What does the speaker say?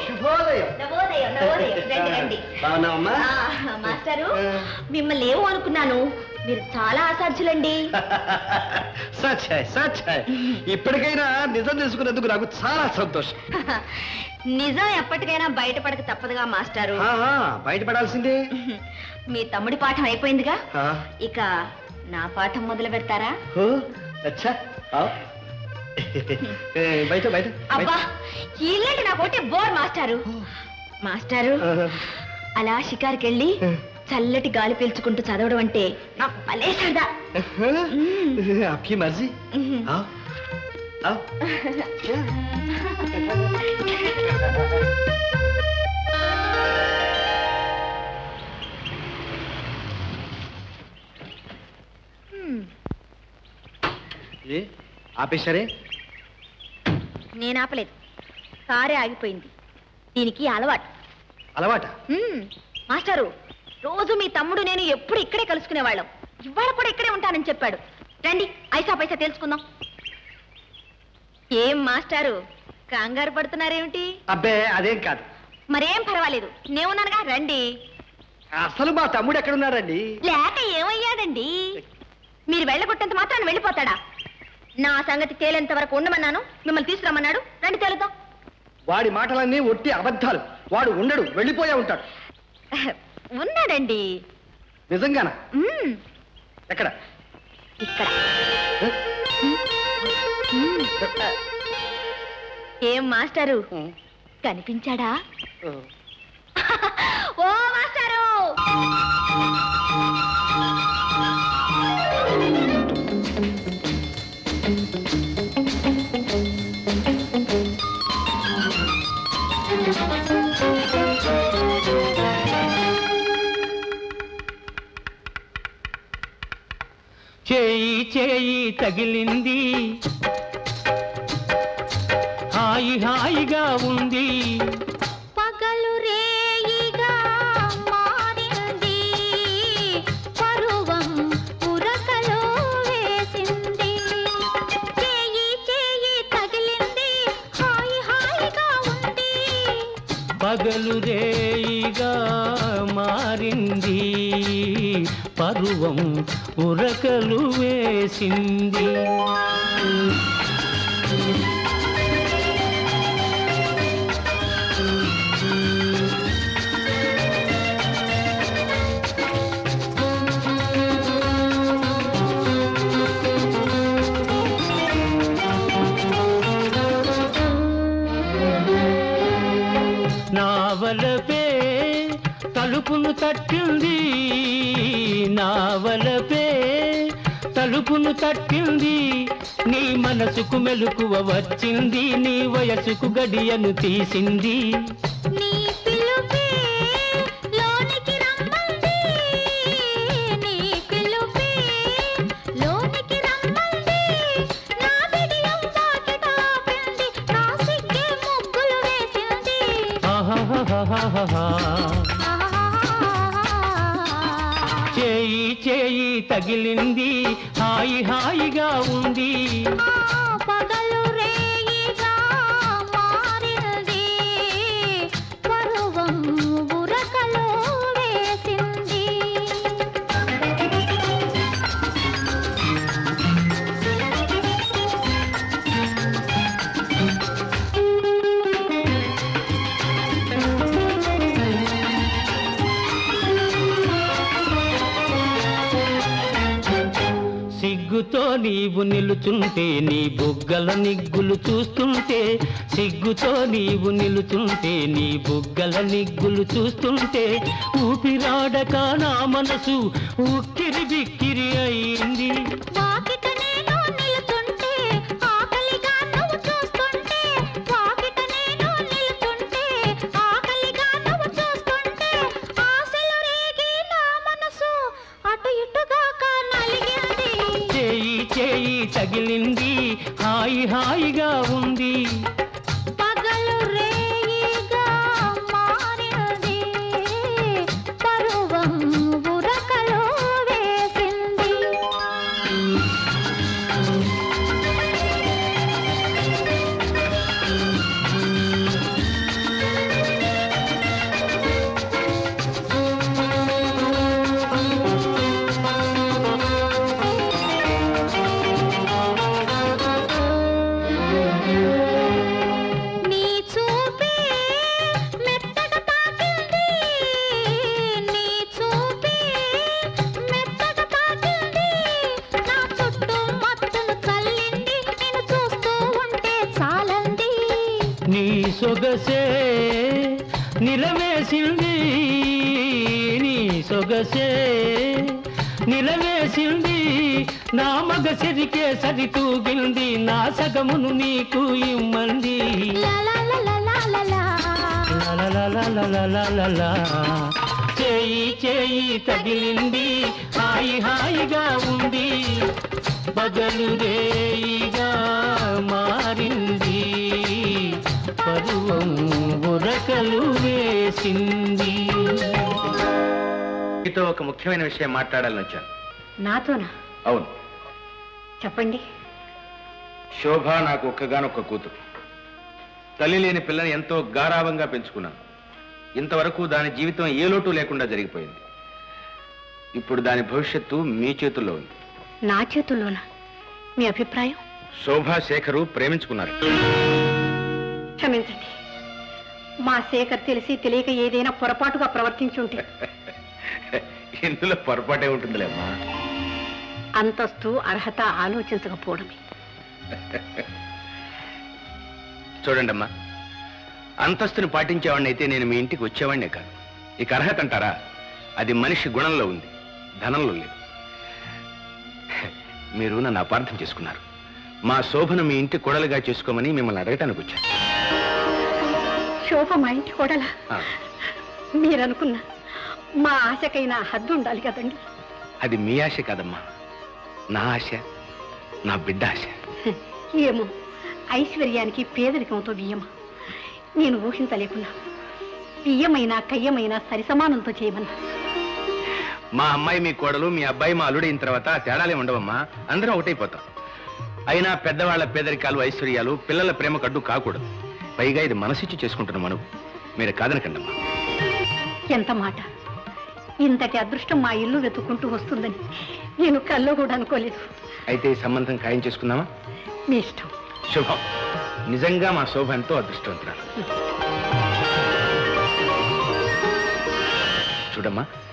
శుభోదయం నవోదయం నవోదయం రండి రండి బాగున్నావమ్మా ఆ, మాస్టారు మిమ్మల్ని ఏమో అనుకున్నాను మీరు చాలా అసాధ్యులండి సచ్చాయ్ సచ్చాయ్ ఇప్పటికైనా నిజం తెలుసుకున్నందుకు నాకు చాలా సంతోషం నిజం ఎప్పటికైనా బయటపడక తప్పదుగా మాస్టారు ఆహా, బయటపడాల్సిందే మీ తమ్ముడి పాఠం అయిపోయిందిగా ఆ, ఇక నా పాఠం మొదలు పెడతారా ఓ, అచ్చా ఆ. ఏ, బయట బయట అబ్బా ఇల్లంటే నాకు ఒకటే బోర్ మాస్టారు మాస్టారు అలా షికారుకి వెళ్ళి చల్లటి గాలి పీల్చుకుంటూ చదవడం అంటే నాకు భలే సరదా आपकी मर्जी आओ आओ ఏ ఆపేశారే నేను ఆపలేదు కారే ఆగిపోయింది దీనికి అలవాటు అలవాట మ్మ్. మాస్టారు రోజు మీ తమ్ముడు నేను ఎప్పుడు ఇక్కడే కలుసుకునేవాళ్ళం ఇవాళ కూడా ఇక్కడే ఉంటానని చెప్పాడు రండి ఐసా పైసా తెలుసుకుందాం ఏం మాస్టారు కంగారు పడుతున్నారేమిటి అబ్బే అదేం కాదు మరేం పర్వాలేదు నేనున్నానుగా రండి అసలు మా తమ్ముడు ఎక్కడున్నాడండి లేక ఏమయ్యాడండి మీరు వెళ్ళగొట్టేంత మాత్రాన్ని వెళ్ళిపోతాడా నా సంగతి తేలేంత వరకు ఉండమన్నాను మిమ్మల్ని తీసుకురమ్మన్నాడు రండి తేలుద్దాం వాడి మాటలన్నీ ఒట్టి అబద్ధాలు వాడు ఉండడు వెళ్ళిపోయే ఉంటాడు ఉన్నాడండి నిజంగానా మ్మ్. ఎక్కడ ఇక్కడ ఏ? మ్మ్. ఏం మాస్టారు కనిపించాడా ఓ మాస్టారు చేయి చేయి తగిలింది హాయి హాయిగా ఉంది పగలు రేయిగా మారింది పరువం ఉరకలో వేసింది చేయి చేయి తగిలింది హాయి హాయిగా ఉంది పగలు రేయిగా మారింది పరువం ఉరకలు వేసింది నావలపే తలుపును తట్టింది నావలపే తలుపును తట్టింది నీ మనసుకు మెలకువ వచ్చింది నీ వయసుకు గడియను తీసింది నీ పిలుపే లోనికి రమ్మంది నీ పిలుపే లోనికి రమ్మంది నా బిడియం వాకిట ఆపింది నా సిగ్గే ముగ్గులు వేసింది ఆహాహాహాహా. చేయి చేయి తగిలింది హాయి హాయిగా ఉంది ఆ పగలు రేయిగా మారింది పరువం బురకలో వేసింది సిగ్గుతో నీవు నిలుచుంటే నీ బుగ్గల నిగ్గులు చూస్తుంటే సిగ్గుతో నీవు నిలుచుంటే నీ బుగ్గల నిగ్గులు చూస్తుంటే ఊపిరాడక నా మనసు ఉక్కిరి బిక్కిరి అయింది వాకిట నేను నిలుచుంటే ఆకలిగా నువ్వు చూస్తుంటే వాకిట నేను నిలుచుంటే ఆకలిగా నువ్వు చూస్తుంటే ఆశలు రేగి నా మనసు అటు ఇటుగా నలిగింది చేయి చేయి తగిలింది హాయి హాయిగా ఉంది పగలు రేయిగా మారింది పరువం బురకలో వేసింది నీ సొగసే నిలవేసింది నీ సొగసే నిలవేసింది నా మగ సరికే సరితూగింది నా సగమును నీకు ఇమ్మంది లలలలలలలలలా. చేయి చేయి తగిలింది హాయి హాయిగా ఉంది బగలు రేయిగా మారింది పరువం ఉరకలు వేసింది మీతో ఒక ముఖ్యమైన విషయం మాట్లాడాలని వచ్చాను నాతోనా అవును చెప్పండి శోభ నాకు ఒక్కగానొక్క కూతురు తల్లి లేని పిల్లని ఎంతో గారాభంగా పెంచుకున్నాను ఇంతవరకు దాని జీవితం ఏ లోటు లేకుండా జరిగిపోయింది ఇప్పుడు దాని భవిష్యత్తు మీ చేతుల్లో ఉంది నా చేతుల్లోనా మీ అభిప్రాయం శోభ శేఖరు ప్రేమించుకున్నారు క్షమించండి మా శేఖర్ తెలిసి తెలియక ఏదైనా పొరపాటుగా ప్రవర్తించుంటే ఇందులో పొరపాటే ఉంటుందిలేమ్మా అంతస్తు అర్హత ఆలోచించకపోవడమే చూడండి అమ్మా అంతస్తుని పాటించేవాడిని అయితే నేను మీ ఇంటికి వచ్చేవాడినే కాదు ఇక అర్హత అంటారా అది మనిషి గుణంలో ఉంది ధనంలో లేదు మీరు నన్ను అపార్థం చేసుకున్నారు మా శోభను మీ ఇంటి కొడలుగా చేసుకోమని మిమ్మల్ని అడగటానికి వచ్చాను శోభ మా ఇంటి కోడలా ఆ, మీరనుకున్న మా ఆశకైనా హద్దు ఉండాలి కదండి అది మీ ఆశ కాదమ్మా నా ఆశ నా బిడ్డ ఆశ ఏమో ఐశ్వర్యానికి పేదరికంతో బియ్యమా నేను ఊహించలేకున్నా బియ్యమైనా కయ్యమైనా సరిసమానంతో చేయమన్నా మా అమ్మాయి మీ కోడలు మీ అబ్బాయి మా అల్లుడైన తర్వాత ఆ తేడాలే ఉండవమ్మా అందరం ఒకటైపోతాం అయినా పెద్దవాళ్ల పేదరికాలు ఐశ్వర్యాలు పిల్లల ప్రేమ కడ్డు కాకూడదు పైగా ఇది మనసిచ్చి చేసుకుంటున్న మనం మీరు కాదనకండమ్మా ఎంత మాట ఇంతటి అదృష్టం మా ఇల్లు వెతుక్కుంటూ వస్తుందని నేను కల్లో కూడా అనుకోలేదు అయితే ఈ సంబంధం ఖాయం చేసుకుందామా మీ ఇష్టం శుభం నిజంగా మా శోభ ఎంతో అదృష్టవంతురాలు చూడమ్మా